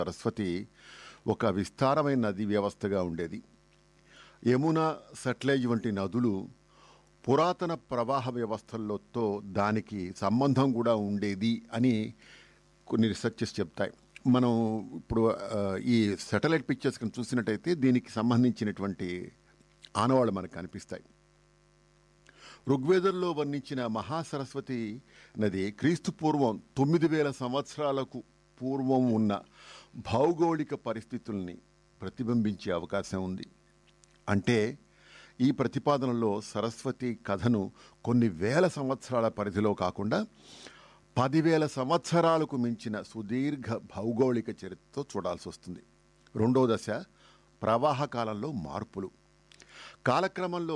సరస్వతి ఒక విస్తారమైన నది వ్యవస్థగా ఉండేది యమున సట్లేజ్ వంటి నదులు పురాతన ప్రవాహ వ్యవస్థలతో దానికి సంబంధం కూడా ఉండేది అని కొన్ని రీసెర్చెస్ చెప్తాయి మనం ఇప్పుడు ఆ, ఈ సాటిలైట్ పిక్చర్స్ కనుక చూసినట్టయితే దీనికి సంబంధించినటువంటి ఆనవాళ్ళు మనకు కనిపిస్తాయి ఋగ్వేదంలో వర్ణించిన మహాసరస్వతి నది క్రీస్తు పూర్వం తొమ్మిది వేల సంవత్సరాలకు పూర్వం ఉన్న భౌగోళిక పరిస్థితుల్ని ప్రతిబింబించే అవకాశం ఉంది అంటే ఈ ప్రతిపాదనలో సరస్వతి కథను కొన్ని వేల సంవత్సరాల పరిధిలో కాకుండా పదివేల సంవత్సరాలకు మించిన సుదీర్ఘ భౌగోళిక చరిత్రతో చూడాల్సి వస్తుంది రెండో దశ ప్రవాహ కాలంలో మార్పులు కాలక్రమంలో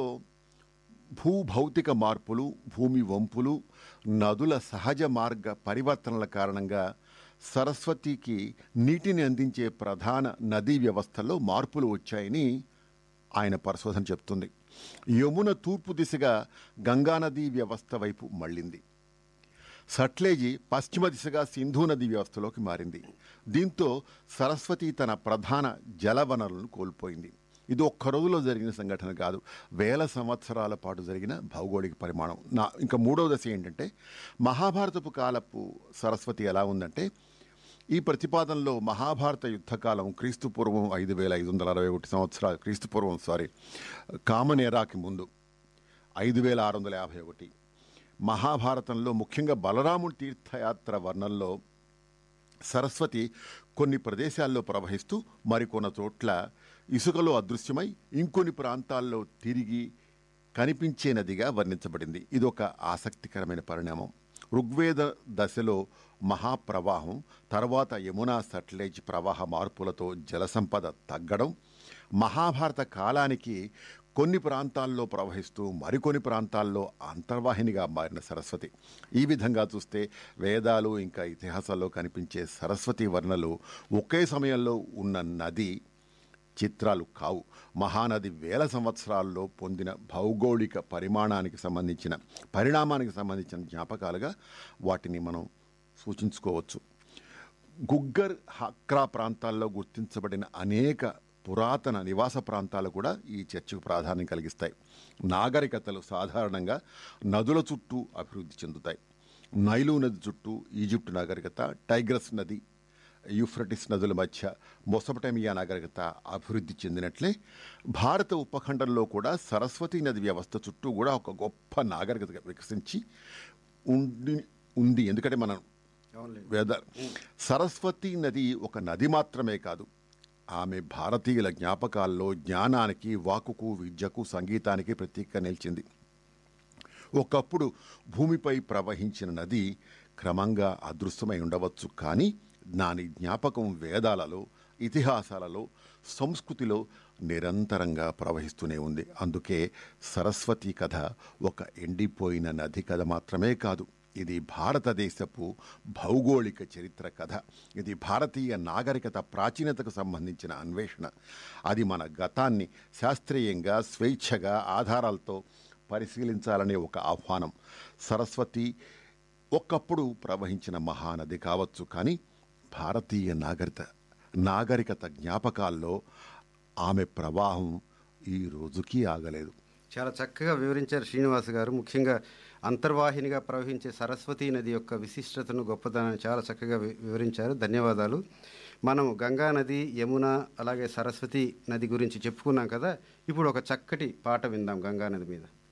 భూభౌతిక మార్పులు భూమి వంపులు నదుల సహజ మార్గ పరివర్తనల కారణంగా సరస్వతికి నీటిని అందించే ప్రధాన నదీ వ్యవస్థలో మార్పులు వచ్చాయని ఆయన పరిశోధన చెప్తుంది యమున తూర్పు దిశగా గంగానదీ వ్యవస్థ వైపు మళ్ళింది సట్లేజీ పశ్చిమ దిశగా సింధు నది వ్యవస్థలోకి మారింది దీంతో సరస్వతి తన ప్రధాన జల వనరులను కోల్పోయింది ఇది ఒక్క రోజులో జరిగిన సంఘటన కాదు వేల సంవత్సరాల పాటు జరిగిన భౌగోళిక పరిమాణం నా ఇంకా మూడవ దశ ఏంటంటే మహాభారతపు కాలపు సరస్వతి ఎలా ఉందంటే ఈ ప్రతిపాదనలో మహాభారత యుద్ధకాలం క్రీస్తు పూర్వం ఐదు వేల ఐదు వందల అరవై ఒకటి సంవత్సరాలు క్రీస్తు పూర్వం సారీ కామన్ ఎరాకి ముందు ఐదు వేల ఆరు వందల యాభై ఒకటి మహాభారతంలో ముఖ్యంగా బలరాముడి తీర్థయాత్ర వర్ణంలో సరస్వతి కొన్ని ప్రదేశాల్లో ప్రవహిస్తూ మరికొన్న చోట్ల ఇసుకలో అదృశ్యమై ఇంకొన్ని ప్రాంతాల్లో తిరిగి కనిపించే నదిగా వర్ణించబడింది ఇది ఒక ఆసక్తికరమైన పరిణామం ఋగ్వేద దశలో మహాప్రవాహం తర్వాత యమునా సట్లేజ్ ప్రవాహ మార్పులతో జలసంపద తగ్గడం మహాభారత కాలానికి కొన్ని ప్రాంతాల్లో ప్రవహిస్తూ మరికొన్ని ప్రాంతాల్లో అంతర్వాహినిగా మారిన సరస్వతి ఈ విధంగా చూస్తే వేదాలు ఇంకా ఇతిహాసాల్లో కనిపించే సరస్వతి వర్ణలు ఒకే సమయంలో ఉన్న నది చిత్రాలు కావు మహానది వేల సంవత్సరాల్లో పొందిన భౌగోళిక పరిమాణానికి సంబంధించిన పరిణామానికి సంబంధించిన జ్ఞాపకాలుగా వాటిని మనం సూచించుకోవచ్చు గుగ్గర్ హక్రా ప్రాంతాల్లో గుర్తించబడిన అనేక పురాతన నివాస ప్రాంతాలు కూడా ఈ చర్చకు ప్రాధాన్యం కలిగిస్తాయి నాగరికతలు సాధారణంగా నదుల చుట్టూ అభివృద్ధి చెందుతాయి నైలు నది చుట్టూ ఈజిప్ట్ నాగరికత టైగ్రస్ నది యూఫ్రటిస్ నదుల మధ్య మొసపటమియా నాగరికత అభివృద్ధి చెందినట్లే భారత ఉపఖండంలో కూడా సరస్వతి నది వ్యవస్థ చుట్టూ కూడా ఒక గొప్ప నాగరికత వికసించి ఉండి ఉంది ఎందుకంటే మనం అవునులేండి వేద సరస్వతి నది ఒక నది మాత్రమే కాదు ఆమె భారతీయుల జ్ఞాపకాల్లో జ్ఞానానికి వాకుకు విద్యకు సంగీతానికి ప్రతీక నిలిచింది ఒకప్పుడు భూమిపై ప్రవహించిన నది క్రమంగా అదృశ్యమై ఉండవచ్చు కానీ దాని జ్ఞాపకం వేదాలలో ఇతిహాసాలలో సంస్కృతిలో నిరంతరంగా ప్రవహిస్తూనే ఉంది అందుకే సరస్వతి కథ ఒక ఎండిపోయిన నది కథ మాత్రమే కాదు ఇది భారతదేశపు భౌగోళిక చరిత్ర కథ ఇది భారతీయ నాగరికత ప్రాచీనతకు సంబంధించిన అన్వేషణ అది మన గతాన్ని శాస్త్రీయంగా స్వేచ్ఛగా ఆధారాలతో పరిశీలించాలనే ఒక ఆహ్వానం సరస్వతి ఒకప్పుడు ప్రవహించిన మహానది కావచ్చు కానీ భారతీయ నాగరికత నాగరికత జ్ఞాపకాల్లో ఆమె ప్రవాహం ఈ రోజుకి ఆగలేదు చాలా చక్కగా వివరించారు శ్రీనివాస్ గారు ముఖ్యంగా అంతర్వాహినిగా ప్రవహించే సరస్వతీ నది యొక్క విశిష్టతను గొప్పతనాన్ని చాలా చక్కగా వి- వివరించారు ధన్యవాదాలు మనం గంగా నది యమున అలాగే సరస్వతి నది గురించి చెప్పుకున్నాం కదా ఇప్పుడు ఒక చక్కటి పాట విందాం గంగా నది మీద